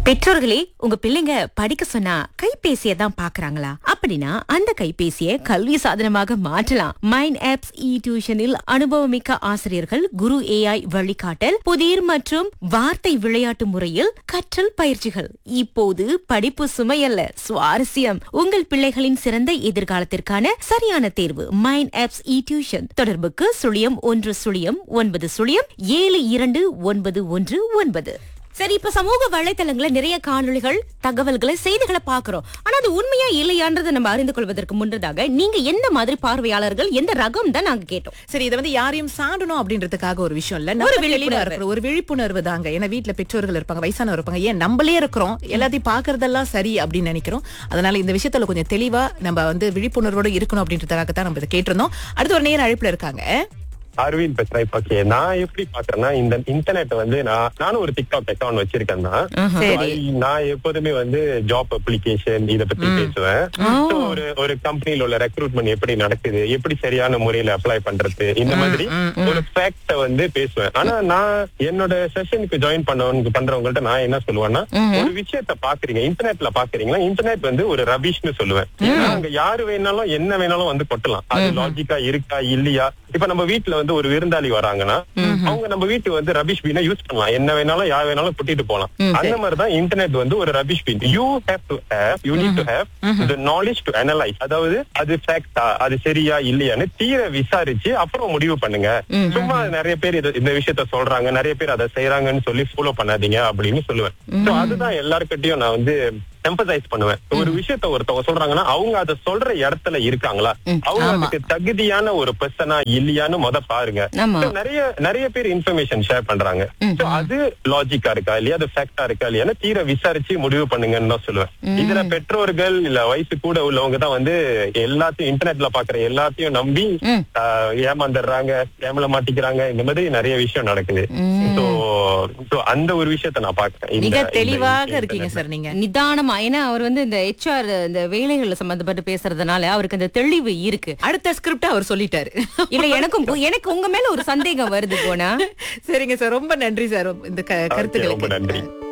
பெற்றோர்களே உங்க பிள்ளைங்க படிக்க சொன்னா கைபேசியை தான் பாக்குறாங்களா அப்படின்னா அந்த கைபேசியை கல்வி சாதனமாக மாற்றலாம் மைண்ட் ஆப்ஸ் இ டியூஷனில் அனுபவமிக்க ஆசிரியர்கள் குரு ஏஐ வழிகாட்டல் புதிர் மற்றும் வார்த்தை விளையாட்டு முறையில் கற்றல் பயிற்சிகள் இப்போது படிப்பு சுமையல்ல சுவாரஸ்யம் உங்கள் பிள்ளைகளின் சிறந்த எதிர்காலத்திற்கான சரியான தேர்வு மைண்ட் ஆப்ஸ் இ டியூஷன் தொடர்புக்கு சுழியம் ஒன்று சுழியம் ஒன்பது சுழியம் ஏழு இரண்டு ஒன்பது ஒன்று ஒன்பது சரி இப்ப சமூக வலைத்தளங்கள்ல நிறைய காணொளிகள் தகவல்களை செய்திகளை பாக்குறோம் ஆனா அது உண்மையா இல்லையான்றதை நம்ம அறிந்து கொள்வதற்கு முன்னதாக நீங்க எந்த மாதிரி பார்வையாளர்கள் எந்த ரகம் தான் நாங்க கேட்டோம் சரி இதை வந்து யாரையும் சாடணும் அப்படின்றதுக்காக ஒரு விஷயம் இல்ல ஒரு நம்ம தெளிவா விழிப்புணர்வு. இருக்கிற ஒரு விழிப்புணர்வு தாங்க ஏன்னா வீட்ல பெற்றோர்கள் இருப்பாங்க வயசானவர் இருப்பாங்க ஏன் நம்மளே இருக்கிறோம் எல்லாத்தையும் பாக்குறதெல்லாம் சரி அப்படின்னு நினைக்கிறோம் அதனால இந்த விஷயத்துல கொஞ்சம் தெளிவா நம்ம வந்து விழிப்புணர்வோட இருக்கணும் அப்படின்றதுக்காக தான் நம்ம இதை கேட்டிருந்தோம் அடுத்து ஒரு நேரம் அழைப்புல இருக்காங்க அரவிந்த் பேசுறேன் இப்ப okay, நான் எப்படி பாக்குறேன்னா இந்த இன்டர்நெட் வந்து நான் நானும் ஒரு டிக்டாக் அக்கௌண்ட் வச்சிருக்கேன் தான் சரி நான் எப்போதுமே வந்து ஜாப் அப்ளிகேஷன் இத பத்தி பேசுவேன் So, ஒரு ஒரு கம்பெனில உள்ள ரெக்ரூட்மெண்ட் எப்படி நடக்குது எப்படி சரியான முறையில அப்ளை பண்றது இந்த மாதிரி ஒரு ஃபேக்ட வந்து பேசுவேன் ஆனா நான் என்னோட செஷனுக்கு ஜாயின் பண்ணவங்க பண்றவங்கள்ட்ட நான் என்ன சொல்லுவேன்னா ஒரு விஷயத்த பாக்குறீங்க இன்டர்நெட்ல பாக்குறீங்களா இன்டர்நெட் வந்து ஒரு ரபிஷ்னு சொல்லுவேன் ஏன்னா அங்க யாரு வேணாலும் என்ன வேணாலும் வந்து கொட்டலாம் அது லாஜிக்கா இருக்கா இல்லையா இப்ப நம்ம வீட்ல வந்து ஒரு விருந்தாளி வராங்கன்னா அவங்க நம்ம வீட்டு வந்து ரபிஷ் பீனை யூஸ் பண்ணலாம் என்ன வேணாலும் யார் வேணாலும் கூட்டிட்டு போலாம் அந்த மாதிரிதான் இன்டர்நெட் வந்து ஒரு rubbish bin you have to have you need to have the knowledge to analyse அதாவது அது ஃபேக்டா அது சரியா இல்லையான்னு தீர விசாரிச்சு அப்புறம் முடிவு பண்ணுங்க சும்மா நிறைய பேர் இது- இந்த விஷயத்த சொல்றாங்க நிறைய பேர் அதை செய்யறாங்கன்னு சொல்லி ஃபாலோ பண்ணாதீங்க அப்படின்னு சொல்லுவேன் So அதுதான் எல்லார்கிட்டயும் நான் வந்து எம்பசைஸ் பண்ணுவேன் ஒரு விஷயத்த ஒருத்தவங்க சொல்றாங்கன்னா அவங்க அதை சொல்ற இடத்துல இருக்காங்களா அவங்க அதுக்கு தகுதியான ஒரு பர்சனா இல்லையான்னு முத பாருங்க ஆமா. So, நிறைய நிறைய பேர் இன்ஃபர்மேஷன் ஷேர் பண்றாங்க So, அது லாஜிக்கா இருக்கா இல்லையா அது ஃபேக்டா இருக்கா இல்லையா தீர விசாரிச்சு முடிவு பண்ணுங்கன்னு தான் சொல்லுவேன் இதுல பெற்றோர்கள் இல்ல வயசு கூட உள்ளவங்க தான் வந்து எல்லாத்தையும் இன்டர்நெட்ல பாக்குற எல்லாத்தையும் நம்பி ஆஹ், ஏமாந்துடுறாங்க ஏமல மாட்டிக்கிறாங்க இந்த மாதிரி நிறைய விஷயம் நடக்குது சோ சோ அந்த ஒரு விஷயத்த நான் பாக்குறேன் இந்த- மிக இந்த தெளிவாக இந்த இருக்கீங்க இன்டர்நெட்ல. சார் நீங்க நிதானமா ஏன்னா அவர் வந்து இந்த ஹெச்ஆர் இந்த வேலைகள் சம்பந்தப்பட்டு பேசுறதுனால அவருக்கு அந்த தெளிவு இருக்கு அடுத்த ஸ்கிரிப்ட் அவர் சொல்லிட்டாரு இல்ல எனக்கும் பு- எனக்கு உங்க மேல ஒரு சந்தேகம் வருது போனா சரிங்க சார் ரொம்ப நன்றி சார் இந்த க- Okay, ரொம்ப கருத்துக்களுக்கு நன்றி